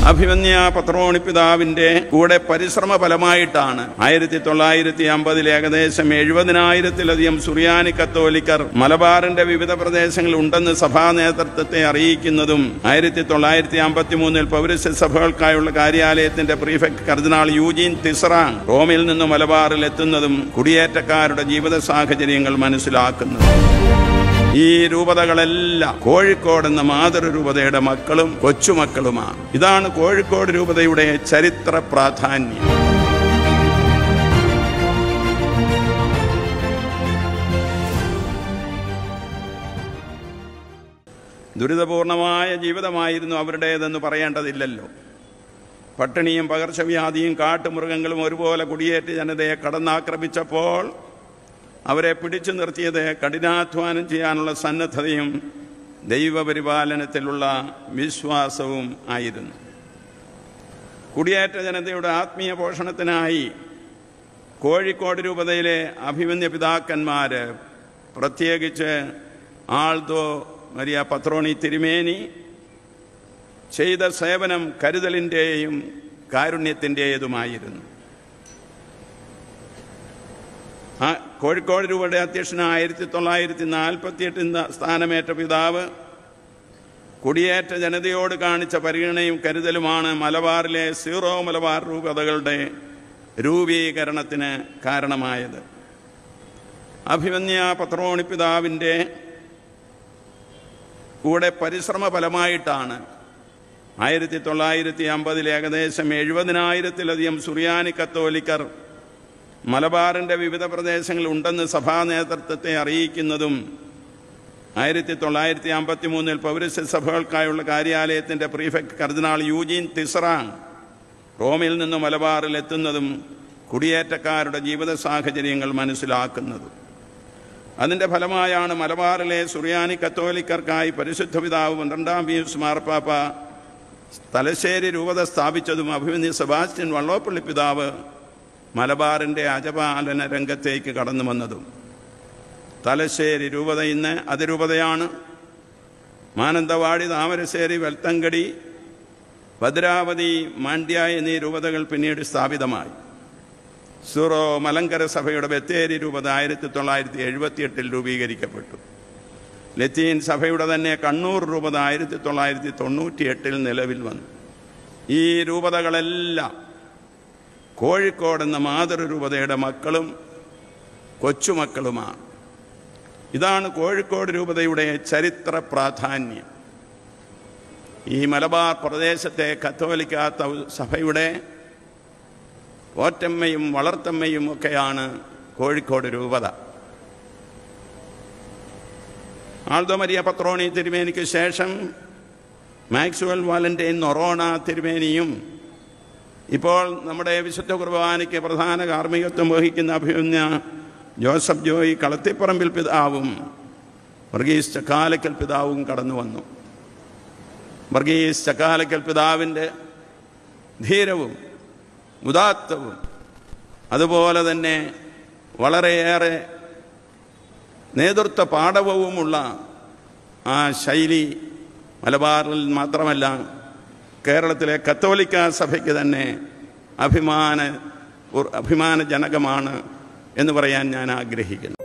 അഭിമന്യ പത്രോണി പിതാവിന്റെ കൂടെ പരിശ്രമ ഫലമായിട്ടാണ് ആയിരത്തി തൊള്ളായിരത്തി അമ്പതിൽ ഏകദേശം എഴുപതിനായിരത്തിലധികം സുറിയാനി കത്തോലിക്കർ മലബാറിന്റെ വിവിധ പ്രദേശങ്ങളിൽ ഉണ്ടെന്ന് സഭാ നേതൃത്വത്തെ അറിയിക്കുന്നതും ആയിരത്തി തൊള്ളായിരത്തി അമ്പത്തി മൂന്നിൽ പൗരസ്യ സഭകൾക്കായുള്ള കാര്യാലയത്തിന്റെ പ്രീഫെക്ട് കർദിനാൾ യൂജീൻ തിസ്റാങ് റോമിൽ നിന്ന് മലബാറിൽ എത്തുന്നതും കുടിയേറ്റക്കാരുടെ ജീവിത സാഹചര്യങ്ങൾ മനസ്സിലാക്കുന്നതും ഈ രൂപതകളെല്ലാം കോഴിക്കോട് എന്ന മാതൃരൂപതയുടെ മക്കളും കൊച്ചുമക്കളുമാണ് ഇതാണ് കോഴിക്കോട് രൂപതയുടെ ചരിത്ര പ്രാധാന്യം ദുരിതപൂർണമായ ജീവിതമായിരുന്നു അവരുടേതെന്ന് പറയേണ്ടതില്ലല്ലോ പട്ടിണിയും പകർച്ചവ്യാധിയും കാട്ടുമൃഗങ്ങളും ഒരുപോലെ കുടിയേറ്റ ജനതയെ കടന്നാക്രമിച്ചപ്പോൾ അവരെ പിടിച്ചു നിർത്തിയത് കഠിനാധ്വാനം ചെയ്യാനുള്ള സന്നദ്ധതയും ദൈവപരിപാലനത്തിലുള്ള വിശ്വാസവും ആയിരുന്നു കുടിയേറ്റ ജനതയുടെ ആത്മീയ പോഷണത്തിനായി കോഴിക്കോട് രൂപതയിലെ അഭിമന്യ പിതാക്കന്മാര് പ്രത്യേകിച്ച് ആൾദോ മരിയ പത്രോണി തിരുമേനി ചെയ്ത സേവനം കരുതലിൻ്റെയും കാരുണ്യത്തിൻ്റെതുമായിരുന്നു ആ കോഴിക്കോട് രൂപയുടെ അധ്യക്ഷന് ആയിരത്തി തൊള്ളായിരത്തി നാൽപ്പത്തി എട്ടിൽ സ്ഥാനമേറ്റ പിതാവ് കുടിയേറ്റ ജനതയോട് കാണിച്ച പരിഗണനയും കരുതലുമാണ് മലബാറിലെ സീറോ മലബാർ രൂപതകളുടെ രൂപീകരണത്തിന് കാരണമായത് അഭിമന്യ പത്രോണി പിതാവിൻ്റെ കൂടെ പരിശ്രമ ഫലമായിട്ടാണ് ആയിരത്തി തൊള്ളായിരത്തി അമ്പതിൽ ഏകദേശം എഴുപതിനായിരത്തിലധികം സുറിയാനി കത്തോലിക്കർ മലബാറിന്റെ വിവിധ പ്രദേശങ്ങളിൽ ഉണ്ടെന്ന് സഭാ നേതൃത്വത്തെ അറിയിക്കുന്നതും ആയിരത്തി തൊള്ളായിരത്തി അമ്പത്തി മൂന്നിൽ പൗരസ്യ സഭകൾക്കായുള്ള കാര്യാലയത്തിന്റെ പ്രീഫെക്ട് കർദിനാൾ യൂജീൻ തിസ്റാങ് റോമിൽ നിന്ന് മലബാറിൽ എത്തുന്നതും കുടിയേറ്റക്കാരുടെ ജീവിത സാഹചര്യങ്ങൾ മനസ്സിലാക്കുന്നതും അതിന്റെ ഫലമായാണ് മലബാറിലെ സുറിയാനി കത്തോലിക്കർക്കായി പരിശുദ്ധ പിതാവ് പന്ത്രണ്ടാം പീയൂസ് മാർപ്പാപ്പ തലശ്ശേരി രൂപത സ്ഥാപിച്ചതും അഭിമന്യ സെബാസ്റ്റ്യൻ വള്ളോപ്പള്ളി പിതാവ് മലബാറിന്റെ അജപാലന രംഗത്തേക്ക് കടന്നു വന്നതും തലശ്ശേരി രൂപത ഇന്ന് അതിരൂപതയാണ് മാനന്തവാടി താമരശ്ശേരി വെൽത്തങ്കടി ഭദ്രാവതി മാണ്ഡ്യ എന്നീ രൂപതകൾ പിന്നീട് സ്ഥാപിതമായി സൂറോ മലങ്കര സഭയുടെ ബത്തേരി രൂപത ആയിരത്തി തൊള്ളായിരത്തി എഴുപത്തിയെട്ടിൽ രൂപീകരിക്കപ്പെട്ടു ലത്തീൻ സഭയുടെ തന്നെ കണ്ണൂർ രൂപത ആയിരത്തി തൊള്ളായിരത്തി തൊണ്ണൂറ്റി എട്ടിൽ നിലവിൽ വന്നു ഈ രൂപതകളെല്ലാം കോഴിക്കോട് എന്ന മാതൃരൂപതയുടെ മക്കളും കൊച്ചുമക്കളുമാണ് ഇതാണ് കോഴിക്കോട് രൂപതയുടെ ചരിത്ര പ്രാധാന്യം ഈ മലബാർ പ്രദേശത്തെ കത്തോലിക്ക സഭയുടെ ഓറ്റമ്മയും വളർത്തമ്മയും ഒക്കെയാണ് കോഴിക്കോട് രൂപത ആൾദോമരിയ പത്രോണി തിരുമേനിക്ക് ശേഷം മാക്സ്വൽ വാലന്റൈൻ നൊറോണ തിരുമേനിയും ഇപ്പോൾ നമ്മുടെ വിശുദ്ധ കുർബാനയ്ക്ക് പ്രധാന കാർമ്മികത്വം വഹിക്കുന്ന അഭിമന്യ ജോസഫ് ജോയി കളത്തിപ്പറമ്പിൽ പിതാവും വർഗീസ് ചക്കാലക്കൽ പിതാവും കടന്നു വന്നു വർഗീസ് ചക്കാലക്കൽ പിതാവിൻ്റെ ധീരവും ഉദാത്തവും അതുപോലെ തന്നെ വളരെയേറെ നേതൃത്വ പാഠവുമുള്ള ആ ശൈലി മലബാറിൽ മാത്രമല്ല കേരളത്തിലെ കത്തോലിക്ക സഭയ്ക്ക് തന്നെ അഭിമാന അഭിമാനജനകമാണ് എന്ന് പറയാൻ ഞാൻ ആഗ്രഹിക്കുന്നു